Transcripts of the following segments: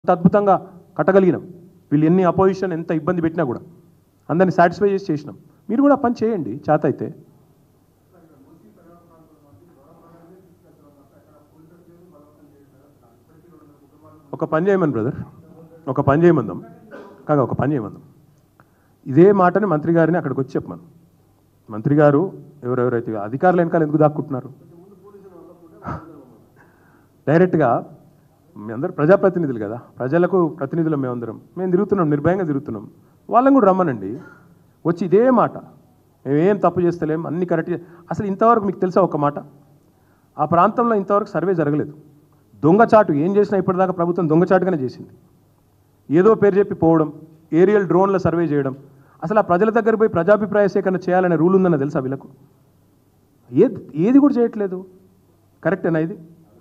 అంత అద్భుతంగా కట్టగలిగినాం వీళ్ళు ఎన్ని అపోజిషన్ ఎంత ఇబ్బంది పెట్టినా కూడా అందరిని సాటిస్ఫై చేసి చేసినాం మీరు కూడా ఆ పని చేయండి చేత అయితే ఒక పని చేయమని బ్రదర్ ఒక పని చేయమందాం కాగా ఒక పని చేయమందాం ఇదే మాటని మంత్రి గారిని అక్కడికి వచ్చి చెప్పమను మంత్రి గారు ఎవరెవరైతే అధికారులు వెనకాల ఎందుకు దాక్కుంటున్నారు డైరెక్ట్గా మీ అందరూ ప్రజాప్రతినిధులు కదా ప్రజలకు ప్రతినిధులు మేమందరం మేము తిరుగుతున్నాం నిర్భయంగా తిరుగుతున్నాం వాళ్ళని కూడా రమ్మనండి వచ్చి ఇదే మాట మేమేం తప్పు చేస్తలేం అన్ని కరెక్ట్ అసలు ఇంతవరకు మీకు తెలుసా ఒక మాట ఆ ప్రాంతంలో ఇంతవరకు సర్వే జరగలేదు దొంగచాటు ఏం చేసినా ఇప్పటిదాకా ప్రభుత్వం దొంగచాటుగానే చేసింది ఏదో పేరు చెప్పి పోవడం ఏరియల్ డ్రోన్ల సర్వే చేయడం అసలు ఆ ప్రజల దగ్గర పోయి ప్రజాభిప్రాయ సేకరణ చేయాలనే రూల్ ఉందన్న తెలుసా వీళ్ళకు ఏది ఏది కూడా చేయట్లేదు కరెక్టేనా ఇది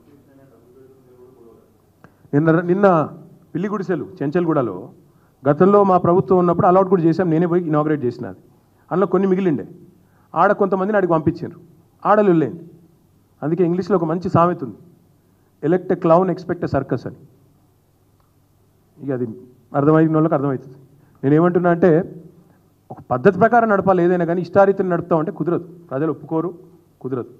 నిన్న నిన్న పిల్లి గుడిసెలు చెంచల్గూడలో గతంలో మా ప్రభుత్వం ఉన్నప్పుడు అలౌట్ కూడా చేశాం నేనే పోయి ఇనాగ్రేట్ చేసిన అది అందులో కొన్ని మిగిలిండే ఆడ కొంతమందిని అడిగి పంపించారు ఆడలు వెళ్ళేయండి అందుకే ఇంగ్లీష్లో ఒక మంచి సామెత ఉంది elect a clown expect a circus అని ఇక అది అర్థమైన వాళ్ళకి అర్థమవుతుంది నేను ఏమంటున్నా అంటే ఒక పద్ధతి ప్రకారం నడపాలి ఏదైనా కానీ ఇష్టారీతిని నడుపుతామంటే కుదరదు ప్రజలు ఒప్పుకోరు కుదరదు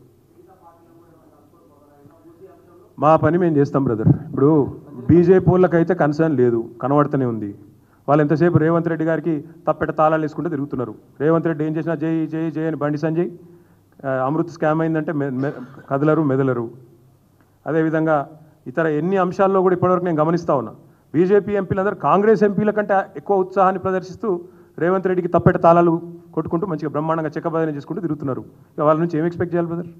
మా పని మేము చేస్తాం బ్రదర్ ఇప్పుడు బీజేపీ వాళ్ళకైతే కన్సర్న్ లేదు కనబడుతూనే ఉంది వాళ్ళు ఎంతసేపు రేవంత్ రెడ్డి గారికి తప్పెట తాళాలు వేసుకుంటూ తిరుగుతున్నారు రేవంత్ రెడ్డి ఏం చేసినా జై జై జై అని బండి సంజయ్ ఆ, అమృత్ స్కామ్ అయిందంటే మె- మె- కదలరు మెదలరు అదేవిధంగా ఇతర ఎన్ని అంశాల్లో కూడా ఇప్పటివరకు నేను గమనిస్తా ఉన్నా బీజేపీ ఎంపీలందరూ కాంగ్రెస్ ఎంపీల కంటే ఎక్కువ ఉత్సాహాన్ని ప్రదర్శిస్తూ రేవంత్ రెడ్డికి తప్పెట తాళాలు కొట్టుకుంటూ మంచిగా బ్రహ్మాండంగా చెక్కబదనం చేసుకుంటూ తిరుగుతున్నారు ఇక వాళ్ళ నుంచి ఏం ఎక్స్పెక్ట్ చేయాలి బ్రదర్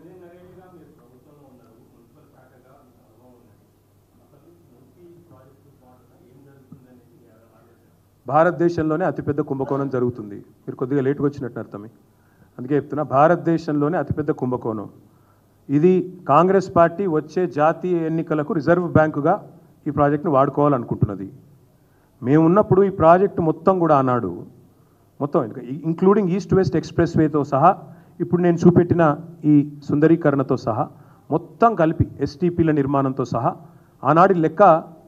భారతదేశంలోనే అతిపెద్ద కుంభకోణం జరుగుతుంది మీరు కొద్దిగా లేటుగా వచ్చినట్టు అర్థమే అందుకే చెప్తున్నా భారతదేశంలోనే అతిపెద్ద కుంభకోణం ఇది కాంగ్రెస్ పార్టీ వచ్చే జాతీయ ఎన్నికలకు రిజర్వ్ బ్యాంకుగా ఈ ప్రాజెక్టును వాడుకోవాలనుకుంటున్నది మేమున్నప్పుడు ఈ ప్రాజెక్టు మొత్తం కూడా ఆనాడు మొత్తం ఇంకా ఇంక్లూడింగ్ ఈస్ట్ వెస్ట్ ఎక్స్ప్రెస్ వేతో సహా ఇప్పుడు నేను చూపెట్టిన ఈ సుందరీకరణతో సహా మొత్తం కలిపి ఎస్టీపీల నిర్మాణంతో సహా ఆనాటి లెక్క